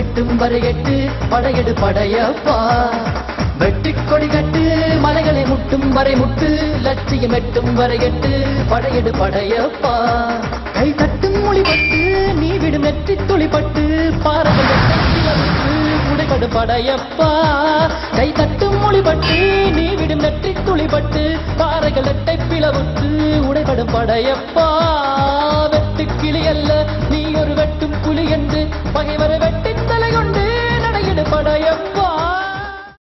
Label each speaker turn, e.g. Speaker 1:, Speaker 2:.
Speaker 1: வெட்டும் வரை எட்டு படையெடு படையப்பா வெட்டிக் கொடி கட்டு மலைகளை முட்டும் வரை முட்டு லட்சியம் எட்டும் வரை எட்டு படையெடு படையப்பா கை தட்டும் மொழிபட்டு நீ விடும் நெற்றி துளிப்பட்டு பாறைகள் உடைபடு படையப்பா கை தட்டும் மொழிபட்டு நீ விடும் நெற்றி துளிப்பட்டு பாறைகள் எட்டை பிளவுற்று உடைபடும் படையப்பா வெட்டு கிளி அல்ல நீ ஒரு வெட்டும் புலி என்று பகைவரை வெட்டி